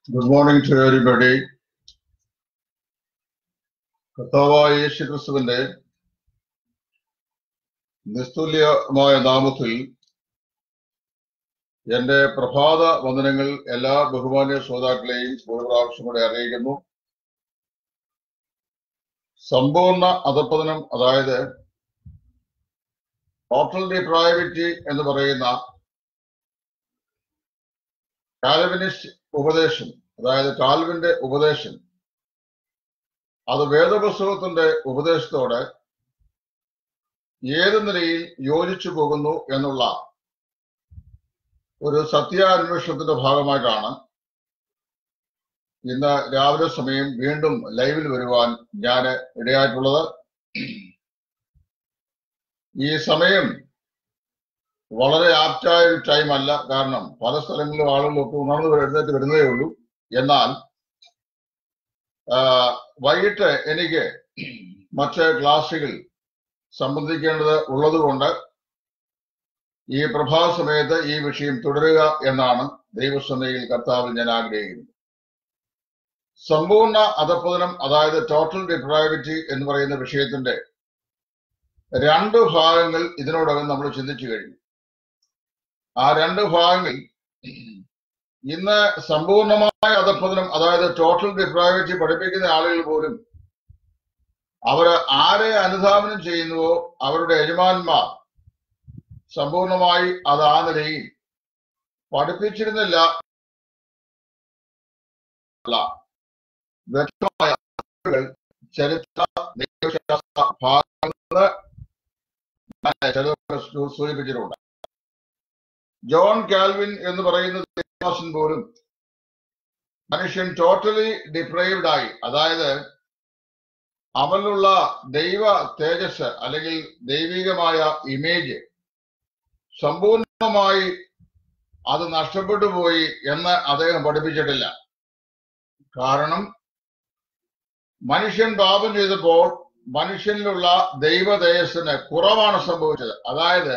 Good morning to everybody. കർത്താവായ യേശു ക്രിസ്തുവിന്റെ നിസ്തുല്യമായ നാമത്തിൽ എന്റെ പ്രഭാത വന്ദനങ്ങൾ എല്ലാ ബഹുമാന്യ ശ്രോതാക്കളെയും ഒരു പ്രാവശ്യം കൂടെ അറിയിക്കുന്നു സമ്പൂർണ്ണ അധപ്പതനം അതായത് ടോട്ടൽ ഡിപ്രൈവിറ്റി എന്ന് പറയുന്ന കാൽവിനിസ്റ്റ് ഉപദേശം അതായത് കാൽവിന്റെ ഉപദേശം അത് വേദപുസ്തകത്തിന്റെ ഉപദേശത്തോടെ ഏത് നിലയിൽ യോജിച്ചു പോകുന്നു എന്നുള്ള ഒരു സത്യാന്വേഷണത്തിന്റെ ഭാഗമായിട്ടാണ് ഇന്ന് രാവിലെ സമയം വീണ്ടും ലൈവിൽ വരുവാൻ ഞാൻ ഇടയായിട്ടുള്ളത് ഈ സമയം വളരെ ആപ്റ്റായ ഒരു ടൈം അല്ല കാരണം പല സ്ഥലങ്ങളിലും ആളുകളൊക്കെ ഉണർന്നു വരെ എഴുന്നേറ്റ് വരുന്നതേ ഉള്ളൂ എന്നാൽ ആ, വൈകിട്ട് എനിക്ക് മറ്റ് ക്ലാസ്സുകൾ സംബന്ധിക്കേണ്ടത് ഉള്ളതുകൊണ്ട് ഈ പ്രഭാത സമയത്ത് ഈ വിഷയം തുടരുക എന്നാണ് ദൈവസന്നയിൽ കർത്താവിൽ ഞാൻ ആഗ്രഹിക്കുന്നത് സമ്പൂർണ്ണ അധപ്പതനം അതായത് ടോട്ടൽ ഡിപ്രൈവിറ്റി എന്ന് പറയുന്ന വിഷയത്തിന്റെ രണ്ട് ഭാഗങ്ങൾ ഇതിനോടകം നമ്മൾ ചിന്തിച്ചു കഴിഞ്ഞു ആ രണ്ട് ഭാഗങ്ങൾ ഇന്ന് സമ്പൂർണമായ അധപ്പതനം അതായത് ടോട്ടൽ ഡിപ്രൈവിറ്റി പഠിപ്പിക്കുന്ന ആളുകൾ പോലും അവര് ആരെ അനുധാവനം ചെയ്യുന്നുവോ അവരുടെ യജമാന്മാർ സമ്പൂർണമായി അത് ആ നിലയിൽ പഠിപ്പിച്ചിരുന്നില്ല അല്ല. വ്യക്തമായ അറിവുകൾ ചരിത്ര ദൈവശാസ്ത്ര ഭാഗങ്ങൾ ഞാൻ ചിലതൊക്കെ സൂ- സൂചിപ്പിച്ചിട്ടുണ്ട് ജോൺ കാൽവിൻ എന്ന് പറയുന്ന ദൈവദാസൻ പോലും മനുഷ്യൻ ടോട്ടലി ഡിപ്രൈവ്ഡ് ആയി അതായത് അവനിലുള്ള ദൈവ തേജസ് അല്ലെങ്കിൽ ദൈവികമായ ഇമേജ് സമ്പൂർണമായി അത് നഷ്ടപ്പെട്ടു പോയി എന്ന് അദ്ദേഹം പഠിപ്പിച്ചിട്ടില്ല കാരണം മനുഷ്യൻ പാപം ചെയ്തപ്പോൾ മനുഷ്യനിലുള്ള ദൈവ തേജസ്സിന് കുറവാണ് സംഭവിച്ചത് അതായത്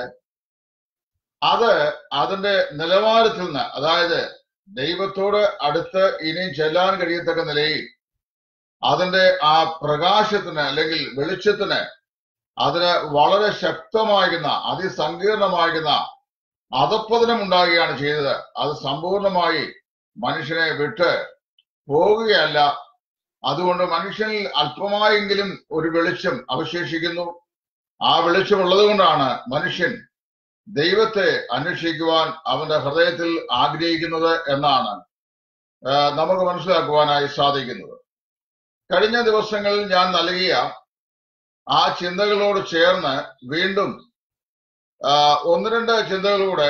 അത് അതിന്റെ നിലവാരത്തിൽ നിന്ന് അതായത് ദൈവത്തോട് അടുത്ത് ഇനിയും ചെല്ലാൻ കഴിയത്തക്ക നിലയിൽ അതിന്റെ ആ പ്രകാശത്തിന് അല്ലെങ്കിൽ വെളിച്ചത്തിന് അതിന് വളരെ ശക്തമാകുന്ന അതിസങ്കീർണമാകുന്ന അധപ്പതനം ഉണ്ടാകുകയാണ് ചെയ്തത് അത് സമ്പൂർണമായി മനുഷ്യനെ വിട്ട് പോകുകയല്ല അതുകൊണ്ട് മനുഷ്യനിൽ അല്പമായെങ്കിലും ഒരു വെളിച്ചം അവശേഷിക്കുന്നു ആ വെളിച്ചമുള്ളത് കൊണ്ടാണ് മനുഷ്യൻ ദൈവത്തെ അന്വേഷിക്കുവാൻ അവന്റെ ഹൃദയത്തിൽ ആഗ്രഹിക്കുന്നത് എന്നാണ് ആ, നമുക്ക് മനസ്സിലാക്കുവാനായി സാധിക്കുന്നത് കഴിഞ്ഞ ദിവസങ്ങളിൽ ഞാൻ നൽകിയ ആ ചിന്തകളോട് ചേർന്ന് വീണ്ടും ആ, ഒന്ന് രണ്ട് ചിന്തകളൂടെ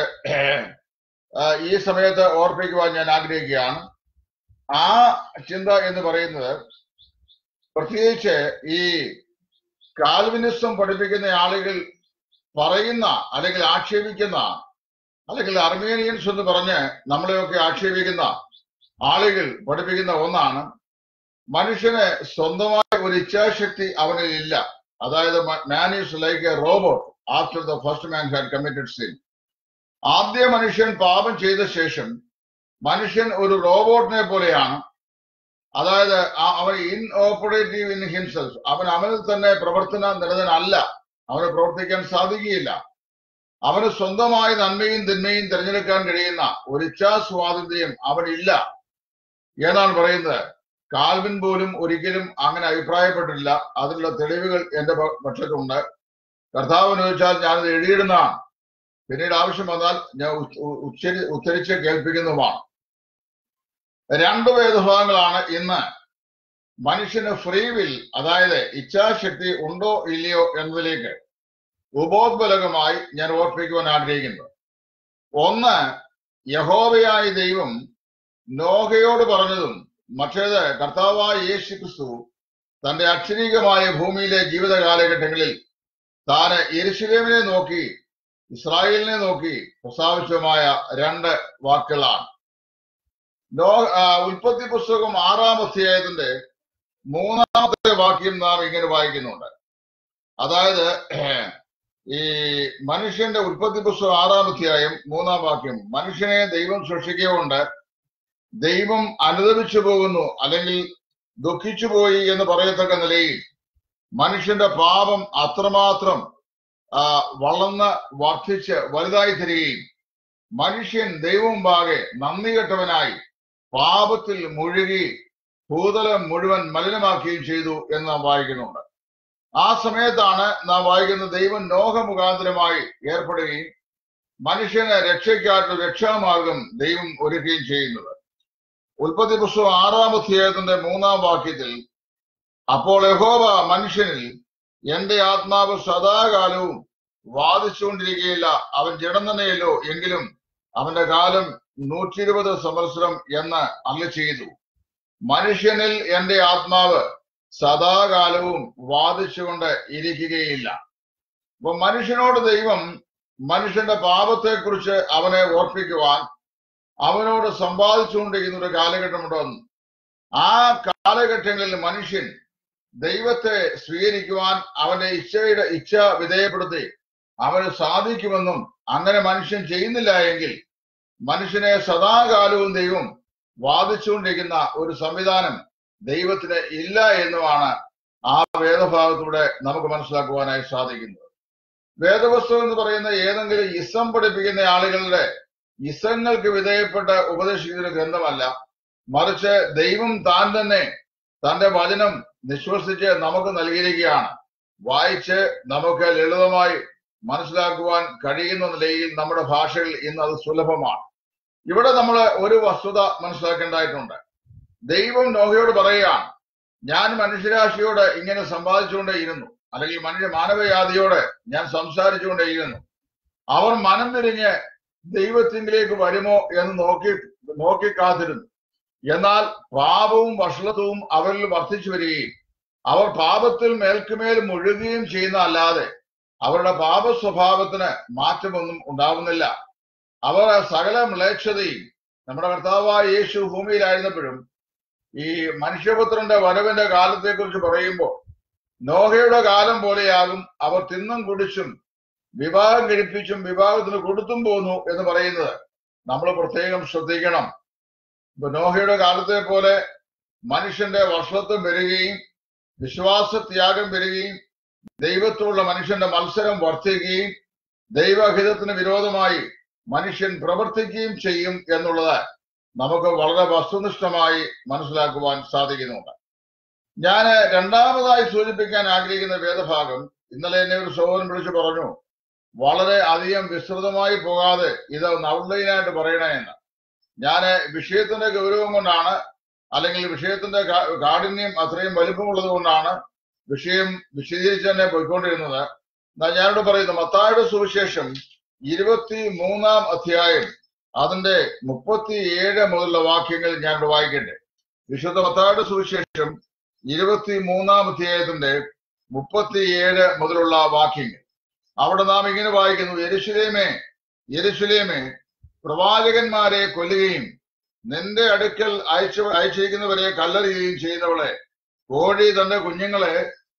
ആ, ഈ സമയത്ത് ഓർപ്പിക്കുവാൻ ഞാൻ ആഗ്രഹിക്കുകയാണ് ആ ചിന്ത എന്ന് പറയുന്നത് പ്രത്യേകിച്ച് ഈ കാൽവിനിസം പഠിപ്പിക്കുന്ന ആളുകൾ പറയുന്ന അല്ലെങ്കിൽ ആക്ഷേപിക്കുന്ന അല്ലെങ്കിൽ അർമേനിയൻസ് എന്ന് പറഞ്ഞ് നമ്മളെയൊക്കെ ആക്ഷേപിക്കുന്ന ആളുകൾ പഠിപ്പിക്കുന്ന ഒന്നാണ് മനുഷ്യന് സ്വന്തമായ ഒരു ഇച്ഛാശക്തി അവനിൽ ഇല്ല അതായത് man is like a robot after the first man had committed sin ആദ്യ മനുഷ്യൻ പാപം ചെയ്ത ശേഷം മനുഷ്യൻ ഒരു റോബോട്ടിനെ പോലെയാണ് അതായത് ആ- അവൻ ഇൻ ഓപ്പറേറ്റീവ് ഇൻ ഹിംസെൽഫ് അവൻ അവനിൽ തന്നെ പ്രവർത്തന നിരതനല്ല അവന് പ്രവർത്തിക്കാൻ സാധിക്കുകയില്ല അവന് സ്വന്തമായി നന്മയും തിന്മയും തിരഞ്ഞെടുക്കാൻ കഴിയുന്ന ഒരു ഇച്ഛാ സ്വാതന്ത്ര്യം അവനില്ല എന്നാണ് പറയുന്നത് കാൽവിൻ പോലും ഒരിക്കലും അങ്ങനെ അഭിപ്രായപ്പെട്ടില്ല അതിനുള്ള തെളിവുകൾ എന്റെ പ- പക്ഷത്തുണ്ട് കർത്താവിന് ചോദിച്ചാൽ ഞാനത് എഴുതിയിടുന്നതാണ് പിന്നീട് ആവശ്യം വന്നാൽ ഞാൻ ഉ- ഉ- ഉച്ചരി ഉച്ചരിച്ച് കേൾപ്പിക്കുന്നതുമാണ് രണ്ട് വേദഭാഗങ്ങളാണ് ഇന്ന് മനുഷ്യന് ഫ്രീ വിൽ അതായത് ഇച്ഛാശക്തി ഉണ്ടോ ഇല്ലയോ എന്നതിലേക്ക് ഉപോദ്ബലകമായി ഞാൻ ഓർപ്പിക്കുവാൻ ആഗ്രഹിക്കുന്നത് ഒന്ന് യഹോവയായ ദൈവം നോഹയോട് പറഞ്ഞതും മറ്റേത് കർത്താവായ യേശു ക്രിസ്തു തന്റെ അക്ഷരീകമായ ഭൂമിയിലെ ജീവിത കാലഘട്ടങ്ങളിൽ താന് യെരുശലേമിനെ നോക്കി ഇസ്രായേലിനെ നോക്കി പ്രസ്താവിച്ചതുമായ രണ്ട് വാക്കുകളാണ് നോ ആ, ഉൽപ്പത്തി പുസ്തകം ആറാം അധ്യായത്തിന്റെ മൂന്നാമത്തെ വാക്യം നാം ഇങ്ങനെ വായിക്കുന്നുണ്ട് അതായത് ഈ മനുഷ്യന്റെ ഉൽപ്പത്തി പുസ്തകം ആറാം അധ്യായം മൂന്നാം വാക്യം മനുഷ്യനെ ദൈവം സൃഷ്ടിക്കുകയുണ്ട് ദൈവം അനുദപിച്ചു പോകുന്നു അല്ലെങ്കിൽ ദുഃഖിച്ചു പോയി എന്ന് പറയത്തക്ക നിലയിൽ മനുഷ്യന്റെ പാപം അത്രമാത്രം ആ, വളർന്ന് വർദ്ധിച്ച് വലുതായി തരികയും മനുഷ്യൻ ദൈവമുമ്പാകെ നന്ദി കെട്ടവനായി പാപത്തിൽ മുഴുകി ഭൂതലം മുഴുവൻ മലിനമാക്കുകയും ചെയ്തു എന്ന് നാം വായിക്കുന്നുണ്ട് ആ സമയത്താണ് നാം വായിക്കുന്ന ദൈവം നോഹ മുഖാന്തരമായി ഏർപ്പെടുകയും മനുഷ്യന് രക്ഷയ്ക്കായിട്ട് രക്ഷാമാർഗം ദൈവം ഒരുക്കുകയും ചെയ്യുന്നത് ഉൽപ്പത്തി പുസ്തകം ആറാം അധ്യായത്തിന്റെ മൂന്നാം വാക്യത്തിൽ അപ്പോൾ യഹോവ മനുഷ്യനിൽ എന്റെ ആത്മാവ് സദാകാലവും വാദിച്ചുകൊണ്ടിരിക്കുകയില്ല അവൻ ജഡം തന്നെയല്ലോ എങ്കിലും അവന്റെ കാലം നൂറ്റി ഇരുപത് സംവത്സരം എന്ന് അല്ല ചെയ്തു മനുഷ്യനിൽ എന്റെ ആത്മാവ് സദാകാലവും വാദിച്ചുകൊണ്ട് ഇരിക്കുകയില്ല അപ്പൊ മനുഷ്യനോട് ദൈവം മനുഷ്യന്റെ പാപത്തെക്കുറിച്ച് അവനെ ഓർപ്പിക്കുവാൻ അവനോട് സമ്പാദിച്ചുകൊണ്ടിരിക്കുന്ന ഒരു കാലഘട്ടമുണ്ടെന്ന് ആ കാലഘട്ടങ്ങളിൽ മനുഷ്യൻ ദൈവത്തെ സ്വീകരിക്കുവാൻ അവന്റെ ഇച്ഛയുടെ ഇച്ഛ വിധേയപ്പെടുത്തി അവന് സാധിക്കുമെന്നും അങ്ങനെ മനുഷ്യൻ ചെയ്യുന്നില്ല എങ്കിൽ മനുഷ്യനെ സദാകാലവും ദൈവം വാദിച്ചുകൊണ്ടിരിക്കുന്ന ഒരു സംവിധാനം ദൈവത്തിന് ഇല്ല എന്നുമാണ് ആ വേദഭാഗത്തൂടെ നമുക്ക് മനസ്സിലാക്കുവാനായി സാധിക്കുന്നത് വേദവസ്തു എന്ന് പറയുന്ന ഏതെങ്കിലും ഇസം പഠിപ്പിക്കുന്ന ആളുകളുടെ ഇസങ്ങൾക്ക് വിധേയപ്പെട്ട് ഉപദേശിക്കുന്ന ഒരു ഗ്രന്ഥമല്ല മറിച്ച് ദൈവം താൻ തന്നെ തന്റെ വചനം നിശ്വസിച്ച് നമുക്ക് നൽകിയിരിക്കുകയാണ് വായിച്ച് നമുക്ക് ലളിതമായി മനസ്സിലാക്കുവാൻ കഴിയുന്ന നിലയിൽ നമ്മുടെ ഭാഷയിൽ ഇന്ന് അത് സുലഭമാണ് ഇവിടെ നമ്മൾ ഒരു വസ്തുത മനസ്സിലാക്കേണ്ടതായിട്ടുണ്ട് ദൈവം നോഹയോട് പറയുകയാണ് ഞാൻ മനുഷ്യരാശിയോട് ഇങ്ങനെ സമ്പാദിച്ചുകൊണ്ടേയിരുന്നു അല്ലെങ്കിൽ മനുഷ്യ മാനവജാതിയോട് ഞാൻ സംസാരിച്ചുകൊണ്ടേയിരുന്നു അവർ മനം തിരിഞ്ഞ് ദൈവത്തിങ്കിലേക്ക് വരുമോ എന്ന് നോക്കി നോക്കി കാത്തിരുന്നു എന്നാൽ പാപവും വഷളത്വവും അവരിൽ വർദ്ധിച്ചു വരികയും അവർ പാപത്തിൽ മേൽക്കുമേൽ മുഴുകുകയും ചെയ്യുന്ന അല്ലാതെ അവരുടെ പാപ സ്വഭാവത്തിന് മാറ്റമൊന്നും ഉണ്ടാവുന്നില്ല അവർ സകല മ്ലേച്ഛതയും നമ്മുടെ കർത്താവായ യേശു ഭൂമിയിലായിരുന്നപ്പോഴും ഈ മനുഷ്യപുത്രന്റെ വരവിന്റെ കാലത്തെക്കുറിച്ച് പറയുമ്പോൾ നോഹയുടെ കാലം പോലെയാകും അവർ തിന്നും കുടിച്ചും വിവാഹം കഴിപ്പിച്ചും വിവാഹത്തിന് കൊടുത്തും പോന്നു എന്ന് പറയുന്നത് നമ്മൾ പ്രത്യേകം ശ്രദ്ധിക്കണം ഇപ്പൊ നോഹയുടെ കാലത്തെ പോലെ മനുഷ്യന്റെ വർഷത്വം വരികയും വിശ്വാസത്യാഗം വരികയും ദൈവത്തോടുള്ള മനുഷ്യന്റെ മത്സരം വർദ്ധിക്കുകയും ദൈവഹിതത്തിന് വിരോധമായി മനുഷ്യൻ പ്രവർത്തിക്കുകയും ചെയ്യും എന്നുള്ളത് നമുക്ക് വളരെ വസ്തുനിഷ്ഠമായി മനസ്സിലാക്കുവാൻ സാധിക്കുന്നുണ്ട് ഞാൻ രണ്ടാമതായി സൂചിപ്പിക്കാൻ ആഗ്രഹിക്കുന്ന വേദഭാഗം ഇന്നലെ എന്നെ ഒരു സഹോദരൻ വിളിച്ചു പറഞ്ഞു വളരെ അധികം വിസ്തൃതമായി പോകാതെ ഇത് ഔട്ട്ലൈനായിട്ട് പറയണേ എന്ന് ഞാൻ വിഷയത്തിന്റെ ഗൗരവം കൊണ്ടാണ് അല്ലെങ്കിൽ വിഷയത്തിന്റെ കാ- കാഠിന്യം അത്രയും വലിപ്പമുള്ളത് കൊണ്ടാണ് വിഷയം വിശദീകരിച്ച് തന്നെ പോയിക്കൊണ്ടിരുന്നത് എന്നാ ഞാനിവിടെ പറയുന്നു മത്തായുടെ സുവിശേഷം ഇരുപത്തി മൂന്നാം അധ്യായം അതിന്റെ മുപ്പത്തിയേഴ് മുതലുള്ള വാക്യങ്ങൾ ഞാനിവിടെ വായിക്കട്ടെ വിശുദ്ധ മത്തായുടെ സുവിശേഷം ഇരുപത്തി മൂന്നാം അധ്യായത്തിന്റെ മുപ്പത്തിയേഴ് മുതലുള്ള വാക്യങ്ങൾ അവിടെ നാം ഇങ്ങനെ വായിക്കുന്നു യെരുശലേമേ യെരുശലേമേ പ്രവാചകന്മാരെ കൊല്ലുകയും നിന്റെ അടുക്കൽ അയച്ചു അയച്ചിരിക്കുന്നവരെ കല്ലെറിയുകയും ചെയ്യുന്നവളെ കോഴി തന്റെ കുഞ്ഞുങ്ങളെ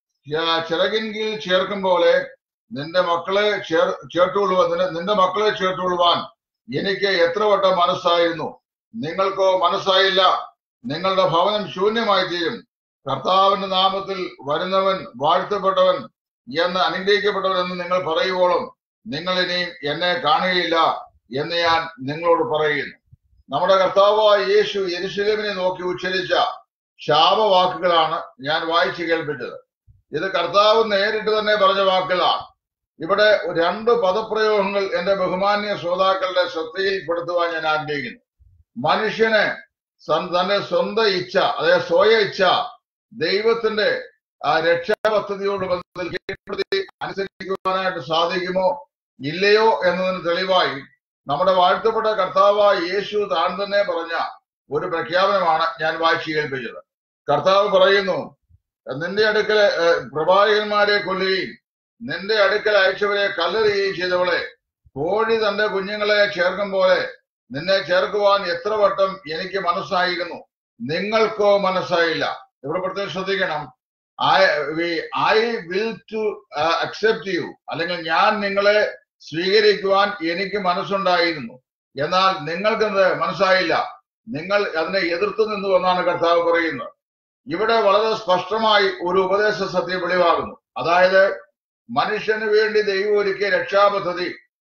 ച- ചിറകിൻ കീഴിൽ ചേർക്കും പോലെ നിന്റെ മക്കളെ ചേർ ചേർത്തുകൊള്ളുവാൻ നിന്റെ- നിന്റെ മക്കളെ ചേർത്തുകൊള്ളുവാൻ എനിക്ക് എത്ര വട്ടം മനസ്സായിരുന്നു നിങ്ങൾക്കോ മനസ്സായില്ല നിങ്ങളുടെ ഭവനം ശൂന്യമായി തീരും കർത്താവിന്റെ നാമത്തിൽ വരുന്നവൻ വാഴ്ത്തപ്പെട്ടവൻ എന്ന് അനുഗ്രഹിക്കപ്പെട്ടവൻ എന്ന് നിങ്ങൾ പറയുവോളും നിങ്ങൾ ഇനിയും എന്നെ കാണുകയില്ല എന്ന് ഞാൻ നിങ്ങളോട് പറയുന്നു നമ്മുടെ കർത്താവായ യേശു യെരുശലേമിനെ നോക്കി ഉച്ചരിച്ച ശാപവാക്കുകളാണ് ഞാൻ വായിച്ചു കേൾപ്പിച്ചത് ഇത് കർത്താവ് നേരിട്ട് തന്നെ പറഞ്ഞ വാക്കുകളാണ് ഇവിടെ രണ്ട് പദപ്രയോഗങ്ങൾ എന്റെ ബഹുമാന്യ ശ്രോതാക്കളുടെ ശ്രദ്ധയിൽപ്പെടുത്തുവാൻ ഞാൻ ആഗ്രഹിക്കുന്നു മനുഷ്യന് സൻ- തന്റെ സ്വന്തം ഇച്ഛ അതായത് സ്വയ ഇച്ഛ ദൈവത്തിന്റെ ആ രക്ഷാ പദ്ധതിയോട് ബന്ധത്തിൽ കീഴ്പ്പെടുത്തി അനുസരിക്കുവാനായിട്ട് സാധിക്കുമോ ഇല്ലയോ എന്നതിന് തെളിവായി നമ്മുടെ വാഴ്ത്തപ്പെട്ട കർത്താവായ യേശു താൻ തന്നെ പറഞ്ഞ ഒരു പ്രഖ്യാപനമാണ് ഞാൻ വായിച്ചു കേൾപ്പിച്ചത് കർത്താവ് പറയുന്നു നിന്റെ അടുക്കൽ ഏഹ്, പ്രവാചകന്മാരെ കൊല്ലുകയും നിന്റെ അടുക്കൽ അയച്ചവരെ കല്ലെറിയുകയും ചെയ്തവളെ കോഴി തന്റെ കുഞ്ഞുങ്ങളെ ചേർക്കും പോലെ നിന്നെ ചേർക്കുവാൻ എത്ര വട്ടം എനിക്ക് മനസ്സായിരുന്നു നിങ്ങൾക്കോ മനസ്സായില്ല ഇവിടെ പ്രത്യേകം ശ്രദ്ധിക്കണം I I will to accept you അല്ലെങ്കിൽ ഞാൻ നിങ്ങളെ സ്വീകരിക്കുവാൻ എനിക്ക് മനസ്സുണ്ടായിരുന്നു എന്നാൽ നിങ്ങൾക്കെന്ത് മനസ്സായില്ല നിങ്ങൾ അതിനെ എതിർത്തു നിന്നു എന്നാണ് കർത്താവ് പറയുന്നത് ഇവിടെ വളരെ സ്പഷ്ടമായി ഒരു ഉപദേശ സത്യം വെളിവാകുന്നു അതായത് മനുഷ്യന് വേണ്ടി ദൈവം ഒരുക്കിയ രക്ഷാപദ്ധതി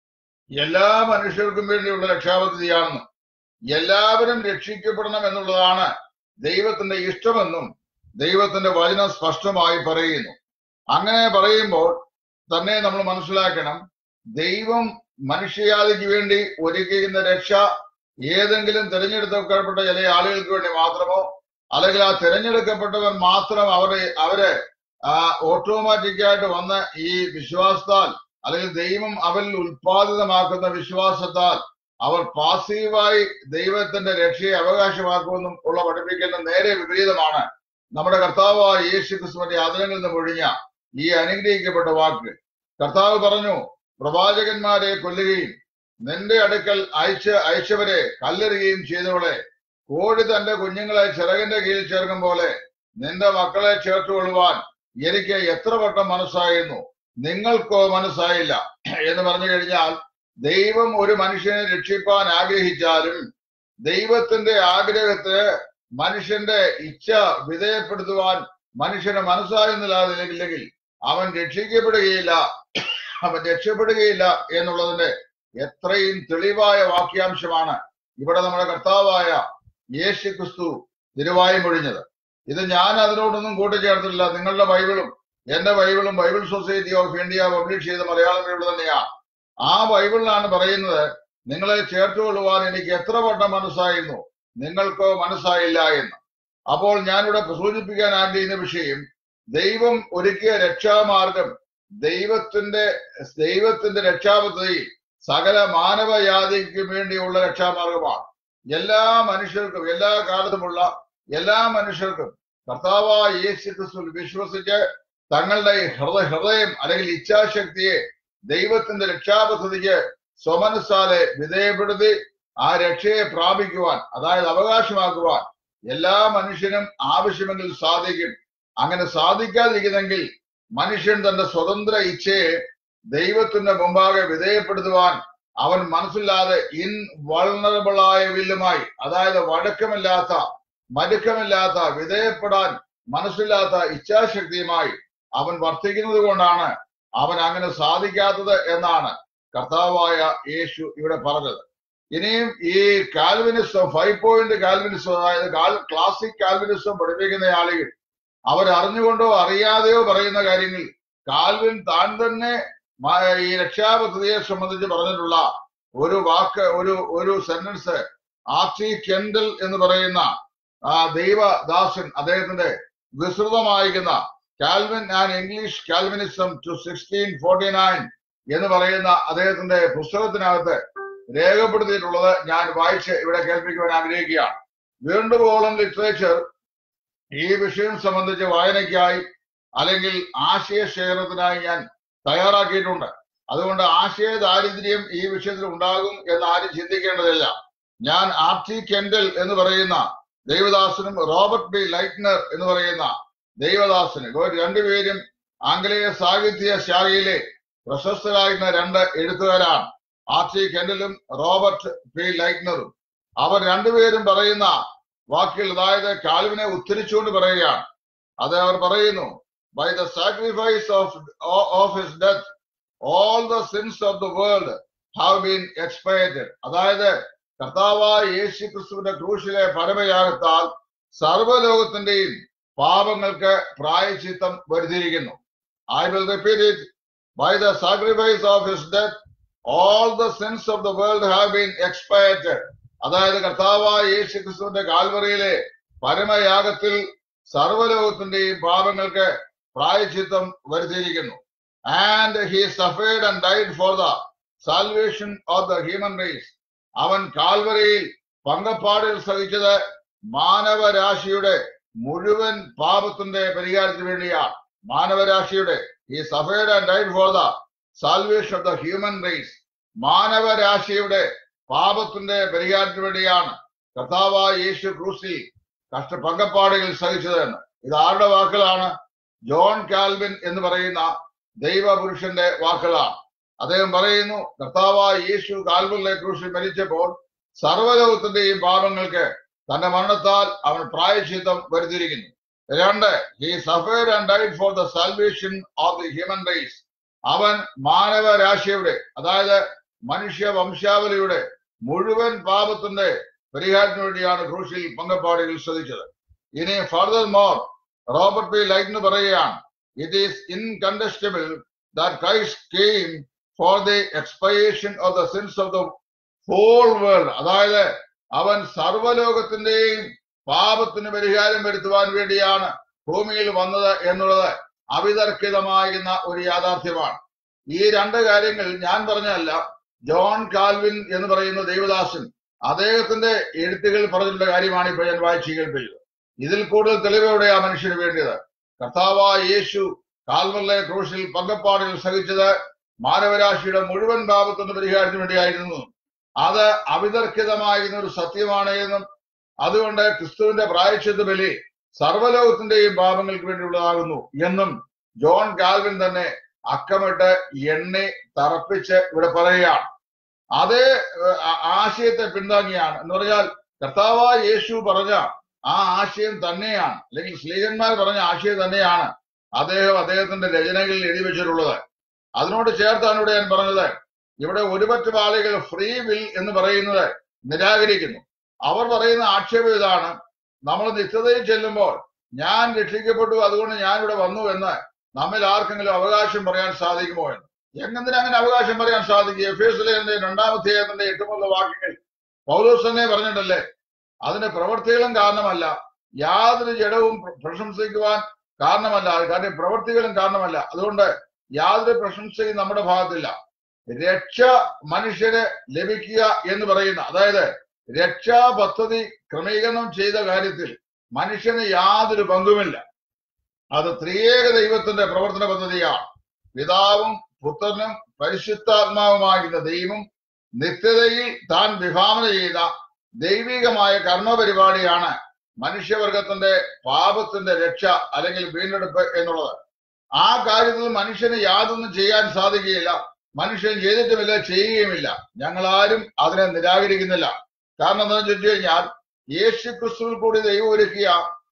എല്ലാ മനുഷ്യർക്കും വേണ്ടിയുള്ള രക്ഷാപദ്ധതിയാണെന്നും എല്ലാവരും രക്ഷിക്കപ്പെടണം എന്നുള്ളതാണ് ദൈവത്തിന്റെ ഇഷ്ടമെന്നും ദൈവത്തിന്റെ വചനം സ്പഷ്ടമായി പറയുന്നു അങ്ങനെ പറയുമ്പോൾ തന്നെ നമ്മൾ മനസ്സിലാക്കണം ദൈവം മനുഷ്യജാതിക്ക് വേണ്ടി ഒരുക്കിയിരുന്ന രക്ഷ ഏതെങ്കിലും തിരഞ്ഞെടുക്കപ്പെട്ട ചില ആളുകൾക്ക് വേണ്ടി മാത്രമോ അല്ലെങ്കിൽ ആ തിരഞ്ഞെടുക്കപ്പെട്ടവർ മാത്രം അവരെ അവരെ ഓട്ടോമാറ്റിക് ആയിട്ട് വന്ന് ഈ വിശ്വാസത്താൽ അല്ലെങ്കിൽ ദൈവം അവരിൽ ഉൽപാദിതമാക്കുന്ന വിശ്വാസത്താൽ അവർ പാസീവായി ദൈവത്തിന്റെ രക്ഷയെ അവകാശമാക്കുമെന്നും ഉള്ള പഠിപ്പിക്കുന്ന നേരെ വിപരീതമാണ് നമ്മുടെ കർത്താവായ യേശു ക്രിസ്തുവിന്റെ അതിരങ്ങളിൽ നിന്ന് ഒഴിഞ്ഞ ഈ അനുഗ്രഹിക്കപ്പെട്ട വാക്ക് കർത്താവ് പറഞ്ഞു പ്രവാചകന്മാരെ കൊല്ലുകയും നിന്റെ അടുക്കൽ അയച്ച് അയച്ചവരെ കല്ലെറിയുകയും ചെയ്തവളെ കോഴി തന്റെ കുഞ്ഞുങ്ങളെ ചിറകിന്റെ കീഴിൽ ചേർക്കും പോലെ നിന്റെ മക്കളെ ചേർത്തുകൊള്ളുവാൻ എനിക്ക് എത്ര വട്ടം മനസ്സായിരുന്നു നിങ്ങൾക്കോ മനസ്സായില്ല എന്ന് പറഞ്ഞു കഴിഞ്ഞാൽ ദൈവം ഒരു മനുഷ്യനെ രക്ഷിപ്പാൻ ആഗ്രഹിച്ചാലും ദൈവത്തിന്റെ ആഗ്രഹത്തിന് മനുഷ്യന്റെ ഇച്ഛ വിധേയപ്പെടുത്തുവാൻ മനുഷ്യന് മനസ്സായെന്നില്ലാതില്ലെങ്കിൽ അവൻ രക്ഷിക്കപ്പെടുകയില്ല അവൻ രക്ഷപ്പെടുകയില്ല എന്നുള്ളതിന്റെ എത്രയും തെളിവായ വാക്യാംശമാണ് ഇവിടെ നമ്മുടെ കർത്താവായ യേശു ക്രിസ്തു തിരുവായി മൊഴിഞ്ഞത് ഇത് ഞാൻ അതിനോടൊന്നും കൂട്ടിച്ചേർത്തില്ല നിങ്ങളുടെ ബൈബിളും എന്റെ ബൈബിളും Bible society of India publish ചെയ്ത മലയാളം ബൈബിൾ തന്നെയാണ് ആ ബൈബിളിലാണ് പറയുന്നത് നിങ്ങളെ ചേർത്തുകൊള്ളുവാൻ എനിക്ക് എത്ര വട്ടം മനസ്സായിരുന്നു നിങ്ങൾക്കോ മനസ്സായില്ല എന്ന് അപ്പോൾ ഞാനിവിടെ സൂചിപ്പിക്കാൻ ആഗ്രഹിക്കുന്ന വിഷയം ദൈവം ഒരുക്കിയ രക്ഷാമാർഗം ദൈവത്തിന്റെ ദൈവത്തിന്റെ രക്ഷാപദ്ധതി സകല മാനവജാതിക്ക് വേണ്ടിയുള്ള രക്ഷാമാർഗമാണ് എല്ലാ മനുഷ്യർക്കും എല്ലാ കാലത്തുമുള്ള എല്ലാ മനുഷ്യർക്കും കർത്താവായ യേശു ക്രിസ്തു വിശ്വസിച്ച് തങ്ങളുടെ ഹൃദയ ഹൃദയം അല്ലെങ്കിൽ ഇച്ഛാശക്തിയെ ദൈവത്തിന്റെ രക്ഷാപദ്ധതിക്ക് സ്വമനസ്സാലെ വിധേയപ്പെടുത്തി ആ രക്ഷയെ പ്രാപിക്കുവാൻ അതായത് അവകാശമാക്കുവാൻ എല്ലാ മനുഷ്യനും ആവശ്യമെങ്കിൽ സാധിക്കും അങ്ങനെ സാധിക്കാതിരിക്കുന്നെങ്കിൽ മനുഷ്യൻ തന്റെ സ്വതന്ത്ര ഇച്ഛയെ ദൈവത്തിന്റെ മുമ്പാകെ വിധേയപ്പെടുത്തുവാൻ അവൻ മനസ്സില്ലാതെ ഇൻവൾണറബിളായ വില്ലുമായി അതായത് വഴക്കമില്ലാത്ത മടുക്കമില്ലാത്ത വിധേയപ്പെടാൻ മനസ്സില്ലാത്ത ഇച്ഛാശക്തിയുമായി അവൻ വർത്തിക്കുന്നത് കൊണ്ടാണ് അവൻ അങ്ങനെ സാധിക്കാത്തത് എന്നാണ് കർത്താവായ യേശു ഇവിടെ പറഞ്ഞത് ഇനിയും ഈ കാൽവിനിസം ഫൈവ് പോയിന്റ് കാൽവിനിസം അതായത് ക്ലാസിക് കാൽവിനിസം പഠിപ്പിക്കുന്ന ആളുകൾ അവർ അറിഞ്ഞുകൊണ്ടോ അറിയാതെയോ പറയുന്ന കാര്യങ്ങൾ കാൽവിൻ താൻ തന്നെ ഈ രക്ഷാപദ്ധതിയെ സംബന്ധിച്ച് പറഞ്ഞിട്ടുള്ള ഒരു വാക്ക് ഒരു ഒരു സെന്റൻസ് ആർട്ടി കെൻഡൽ എന്ന് പറയുന്ന ആ ദൈവദാസൻ അദ്ദേഹത്തിന്റെ വിസ്തൃതമായിരിക്കുന്ന Calvin and English Calvinism to sixteen forty nine എന്ന് പറയുന്ന അദ്ദേഹത്തിന്റെ പുസ്തകത്തിനകത്ത് രേഖപ്പെടുത്തിയിട്ടുള്ളത് ഞാൻ വായിച്ച് ഇവിടെ കേൾപ്പിക്കുവാൻ ആഗ്രഹിക്കുകയാണ് വീണ്ടുപോളം ലിറ്ററേച്ചർ ഈ വിഷയം സംബന്ധിച്ച് വായനയ്ക്കായി അല്ലെങ്കിൽ ആശയശേഖരത്തിനായി ഞാൻ തയ്യാറാക്കിയിട്ടുണ്ട് അതുകൊണ്ട് ആശയ ദാരിദ്ര്യം ഈ വിഷയത്തിൽ ഉണ്ടാകും എന്ന് ആരും ചിന്തിക്കേണ്ടതില്ല ഞാൻ ആർ ടി കെൻഡൽ എന്ന് പറയുന്ന ദൈവദാസനും റോബർട്ട് ബി ലൈറ്റ്നർ എന്ന് പറയുന്ന ദൈവദാസന് ഇവർ രണ്ടുപേരും ആംഗലേയ സാഹിത്യ ശാഖയിലെ പ്രശസ്തരായിരുന്ന രണ്ട് എഴുത്തുകാരാണ് ആർ ടി കെൻഡലും റോബർട്ട് പി ലൈറ്റ്നറും അവർ രണ്ടുപേരും പറയുന്ന വാക്കിൽ അതായത് കാൽവിനെ ഉദ്ധരിച്ചുകൊണ്ട് പറയുകയാണ് അത് അവർ പറയുന്നു by the sacrifice of of his death all the sins of the world have been expired അതായത് കർത്താവായ യേശു ക്രിസ്തുവിന്റെ ക്രൂശിലെ പരമയാഗത്താൽ സർവ്വലോകത്തിന്റെയും പാപങ്ങൾക്ക് പ്രായച്ചിത്തം വരുത്തിയിരിക്കുന്നു I will repeat it by the sacrifice of his death all the sins of the world have been expired അതായത് കർത്താവായ യേശു ക്രിസ്തുവിന്റെ കാൽവറിയിലെ പരമയാഗത്തിൽ സർവ്വലോകത്തിന്റെയും പാപങ്ങൾക്ക് പ്രായച്ചിത്തം വരുത്തിയിരിക്കുന്നു and he suffered and died for the salvation of the human race അവൻ കാൽവറിയിൽ പങ്കപ്പാടിൽ സഹിച്ചത് മാനവരാശിയുടെ മുഴുവൻ പാപത്തിന്റെ പരിഹാരത്തിന് വേണ്ടിയാണ് മാനവരാശിയുടെ ഈ suffered and died for the salvation of the human race മാനവരാശിയുടെ പാപത്തിന്റെ പരിഹാരത്തിന് വേണ്ടിയാണ് കർത്താവായ യേശു ക്രൂസിൽ കഷ്ട പങ്കപ്പാടുകൾ സഹിച്ചതെന്ന് ഇത് ആരുടെ വാക്കുകളാണ് ജോൺ കാൽവിൻ എന്ന് പറയുന്ന ദൈവപുരുഷന്റെ വാക്കുകളാണ് അദ്ദേഹം പറയുന്നു കർത്താവായ യേശു കാൽവിലെ ക്രൂശിൽ മരിച്ചപ്പോൾ സർവ്വലോകത്തിന്റെയും പാപങ്ങൾക്ക് തന്റെ മരണത്താൽ അവൻ പ്രായശ്ചിത്തം വരുത്തിയിരിക്കുന്നു രണ്ട് he suffered and died for the salvation of the human race അവൻ മാനവരാശിയുടെ അതായത് മനുഷ്യ വംശാവലിയുടെ മുഴുവൻ പാപത്തിന്റെ പരിഹാരത്തിന് വേണ്ടിയാണ് ക്രൂശിൽ പങ്കപ്പാടികൾ ശ്രദ്ധിച്ചത് ഇനി further more Robert P Light പറയുകയാണ് it is incontestable that Christ came for the expiation of the sins of the whole world അതായത് അവൻ സർവ്വലോകത്തിന്റെയും പാപത്തിന് പരിഹാരം വരുത്തുവാൻ വേണ്ടിയാണ് ഭൂമിയിൽ വന്നത് എന്നുള്ളത് അവിതർക്കിതമാകുന്ന ഒരു യാഥാർത്ഥ്യമാണ് ഈ രണ്ട് കാര്യങ്ങൾ ഞാൻ പറഞ്ഞതല്ല ജോൺ കാൽവിൻ എന്ന് പറയുന്ന ദേവദാസൻ അദ്ദേഹത്തിന്റെ എഴുത്തുകൾ പറഞ്ഞിട്ടുള്ള കാര്യമാണ് ഇപ്പോൾ ഞാൻ വായിച്ചു കേൾപ്പിച്ചത് ഇതിൽ കൂടുതൽ തെളിവോടെ ആ മനുഷ്യന് വേണ്ടിയത് കർത്താവായ യേശു കാൽവറിലെ ക്രൂശിൽ പങ്കപ്പാടുകൾ സഹിച്ചത് മാനവരാശിയുടെ മുഴുവൻ പാപത്തിന് പരിഹാരത്തിന് വേണ്ടിയായിരുന്നു അത് അവിതർക്കിതമായിരുന്ന ഒരു സത്യമാണ് എന്നും അതുകൊണ്ട് ക്രിസ്തുവിന്റെ പ്രായച്ചിത്ത ബലി സർവ്വലോകത്തിന്റെയും പാപങ്ങൾക്ക് വേണ്ടിയുള്ളതാകുന്നു എന്നും ജോൺ കാൽവിൻ തന്നെ അക്കമിട്ട് എണ്ണി തറപ്പിച്ച് ഇവിടെ പറയുകയാണ് അതേ ഏഹ്, ആ- ആശയത്തെ പിന്താങ്ങിയാണ് എന്ന് പറഞ്ഞാൽ കർത്താവായ യേശു പറഞ്ഞ ആ ആശയം തന്നെയാണ് അല്ലെങ്കിൽ സ്ലീഹന്മാർ പറഞ്ഞ ആശയം തന്നെയാണ് അദ്ദേഹം അദ്ദേഹത്തിന്റെ രചനകളിൽ എഴുതി വെച്ചിട്ടുള്ളത് അതിനോട് ചേർത്താണ് ഇവിടെ ഞാൻ പറഞ്ഞത് ഇവിടെ ഒരുപറ്റം ആളുകൾ ഫ്രീ വിൽ എന്ന് പറയുന്നത് നിരാകരിക്കുന്നു അവർ പറയുന്ന ആക്ഷേപം ഇതാണ് നമ്മൾ നിത്യതയിൽ ചെല്ലുമ്പോൾ ഞാൻ രക്ഷിക്കപ്പെട്ടു അതുകൊണ്ട് ഞാൻ ഇവിടെ വന്നു എന്ന് നമ്മിൽ ആർക്കെങ്കിലും അവകാശം പറയാൻ സാധിക്കുമോ എന്ന് എങ്ങനെ അങ്ങനെ അവകാശം പറയാൻ സാധിക്കും എഫ് എസ് ലേഖനത്തിന്റെ രണ്ടാമത്തെ അധ്യായത്തിന്റെ എട്ടുമുള്ള വാക്യങ്ങൾ പൗലോസ് തന്നെ പറഞ്ഞിട്ടല്ലേ അതിന്റെ പ്രവൃത്തികളും കാരണമല്ല യാതൊരു ജഡവും പ്ര- പ്രശംസിക്കുവാൻ കാരണമല്ല കാരണം പ്രവൃത്തികളും കാരണമല്ല അതുകൊണ്ട് യാതൊരു പ്രശംസയും നമ്മുടെ ഭാഗത്തില്ല രക്ഷ മനുഷ്യന് ലഭിക്കുക എന്ന് പറയുന്ന അതായത് രക്ഷാ പദ്ധതി ക്രമീകരണം ചെയ്ത കാര്യത്തിൽ മനുഷ്യന് യാതൊരു പങ്കുമില്ല അത് ത്രിയേക ദൈവത്തിന്റെ പ്രവർത്തന പദ്ധതിയാണ് പിതാവും പുത്രനും പരിശുദ്ധാത്മാവുമാകുന്ന ദൈവം നിത്യതയിൽ താൻ വിഭാവന ചെയ്ത ദൈവികമായ കർമ്മപരിപാടിയാണ് മനുഷ്യവർഗത്തിന്റെ പാപത്തിന്റെ രക്ഷ അല്ലെങ്കിൽ വീണ്ടെടുപ്പ് എന്നുള്ളത് ആ കാര്യത്തിൽ മനുഷ്യന് യാതൊന്നും ചെയ്യാൻ സാധിക്കുകയില്ല മനുഷ്യൻ ചെയ്തിട്ടുമില്ല ചെയ്യുകയുമില്ല ഞങ്ങൾ ആരും അതിനെ നിരാകരിക്കുന്നില്ല കാരണം എന്താണെന്ന് ചോദിച്ചു കഴിഞ്ഞാൽ യേശു ക്രിസ്തുവിൽ കൂടി ദൈവം ഒരുക്കിയ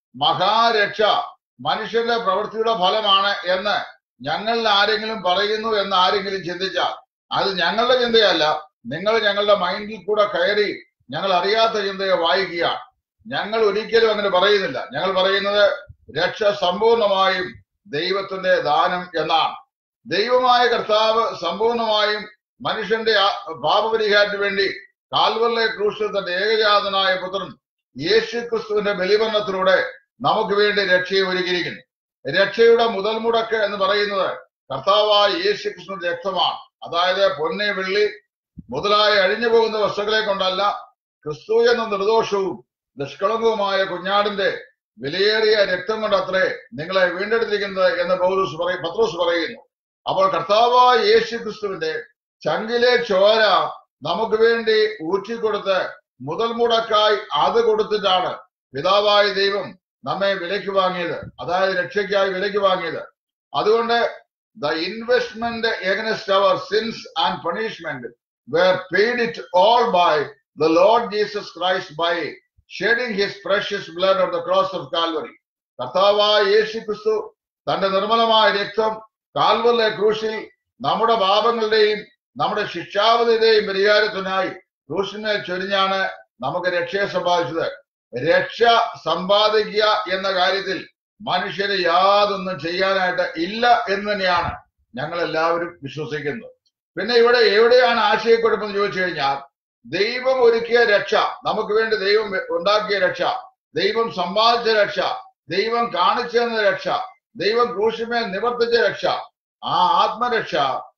മഹാരക്ഷ മനുഷ്യന്റെ പ്രവൃത്തിയുടെ ഫലമാണ് എന്ന് ഞങ്ങളിൽ ആരെങ്കിലും പറയുന്നു എന്ന് ആരെങ്കിലും ചിന്തിച്ചാൽ അത് ഞങ്ങളുടെ ചിന്തയല്ല നിങ്ങൾ ഞങ്ങളുടെ മൈൻഡിൽ കൂടെ കയറി ഞങ്ങൾ അറിയാത്ത ചിന്തയെ വായിക്കുകയാണ് ഞങ്ങൾ ഒരിക്കലും അങ്ങനെ പറയുന്നില്ല ഞങ്ങൾ പറയുന്നത് രക്ഷ സമ്പൂർണമായും ദൈവത്തിന്റെ ദാനം എന്നാണ് ദൈവമായ കർത്താവ് സമ്പൂർണമായും മനുഷ്യന്റെ ആ- പാപപരിഹാരത്തിന് വേണ്ടി കാൽവറിലെ ക്രൂശിൽ തന്റെ ഏകജാതനായ പുത്രൻ യേശു ക്രിസ്തുവിന്റെ ബലിമരണത്തിലൂടെ നമുക്ക് വേണ്ടി രക്ഷയെ ഒരുക്കിയിരിക്കുന്നു രക്ഷയുടെ മുതൽ മുടക്ക് എന്ന് പറയുന്നത് കർത്താവായ യേശു ക്രിസ്തുവിന്റെ രക്തമാണ് അതായത് പൊന്നെ വെള്ളി മുതലായ അഴിഞ്ഞു പോകുന്ന വസ്തുക്കളെ കൊണ്ടല്ല ക്രിസ്തു എന്ന നിർദോഷവും നിഷ്കളങ്കവുമായ കുഞ്ഞാടിന്റെ വിലയേറിയ രക്തം കൊണ്ടത്രേ നിങ്ങളെ വീണ്ടെടുത്തിരിക്കുന്നത് എന്ന് പൗലൂസ് പറയും പത്രോസ് പറയുന്നു അപ്പോൾ കർത്താവായ യേശു ക്രിസ്തുവിന്റെ ചങ്കിലെ ചോര നമുക്ക് വേണ്ടി ഊറ്റിക്കൊടുത്ത് മുതൽ മുടക്കായി അത് കൊടുത്തിട്ടാണ് പിതാവായ ദൈവം നമ്മെ വിലയ്ക്ക് വാങ്ങിയത് അതായത് രക്ഷയ്ക്കായി വിലയ്ക്ക് വാങ്ങിയത് അതുകൊണ്ട് the investment against our sins and punishment were paid it all by the Lord Jesus Christ by shedding his precious blood on the cross of Calvary കർത്താവായ യേശു ക്രിസ്തു തന്റെ നിർമ്മലമായ രക്തം കാൽവറിലെ ക്രൂശിൽ നമ്മുടെ പാപങ്ങളുടെയും നമ്മുടെ ശിക്ഷാവധിയുടെയും പരിഹാരത്തിനായി ക്രൂശിന്മേൽ ചൊരിഞ്ഞാണ് നമുക്ക് രക്ഷയെ സമ്പാദിച്ചത് രക്ഷ സമ്പാദിക്കുക എന്ന കാര്യത്തിൽ മനുഷ്യന് യാതൊന്നും ചെയ്യാനായിട്ട് ഇല്ല എന്ന് തന്നെയാണ് ഞങ്ങൾ എല്ലാവരും വിശ്വസിക്കുന്നത് പിന്നെ ഇവിടെ എവിടെയാണ് ആശയക്കുഴപ്പം ചോദിച്ചു കഴിഞ്ഞാൽ ദൈവം ഒരുക്കിയ രക്ഷ നമുക്ക് വേണ്ടി ദൈവം ഉണ്ടാക്കിയ രക്ഷ ദൈവം സമ്പാദിച്ച രക്ഷ ദൈവം കാണിച്ചു തന്ന രക്ഷ ദൈവം ക്രൂശിമേൽ നിവർത്തിച്ച രക്ഷ ആ ആത്മരക്ഷ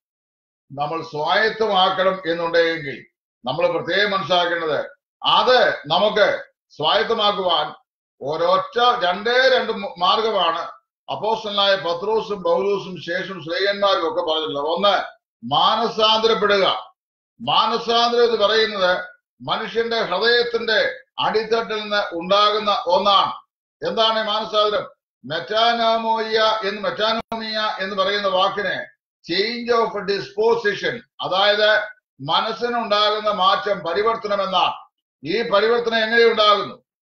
നമ്മൾ സ്വായത്തമാക്കണം എന്നുണ്ടെങ്കിൽ നമ്മൾ പ്രത്യേകം മനസ്സിലാക്കേണ്ടത് അത് നമുക്ക് സ്വായത്തമാക്കുവാൻ ഒരൊറ്റ രണ്ടേ രണ്ട് മ- മാർഗമാണ് അപ്പോസ്റ്റലായ പത്രോസും പൗലൂസും ശേഷം ശ്രീകന്മാരും ഒക്കെ പറഞ്ഞിട്ടുള്ളത് ഒന്ന് മാനസാന്തരപ്പെടുക മാനസാന്തരം എന്ന് പറയുന്നത് മനുഷ്യന്റെ ഹൃദയത്തിന്റെ അടിത്തട്ടിൽ നിന്ന് ഉണ്ടാകുന്ന ഒന്നാണ് എന്താണ് ഈ മാനസാന്തരം മെറ്റാനോമോയ എന്ന് മെറ്റാനോമിയ എന്ന് പറയുന്ന വാക്കിന് ചേഞ്ച് ഓഫ് ഡിസ്പോസിഷൻ അതായത് മനസ്സിനുണ്ടാകുന്ന മാറ്റം പരിവർത്തനം എന്നാണ് ഈ പരിവർത്തനം എങ്ങനെ ഉണ്ടാകുന്നു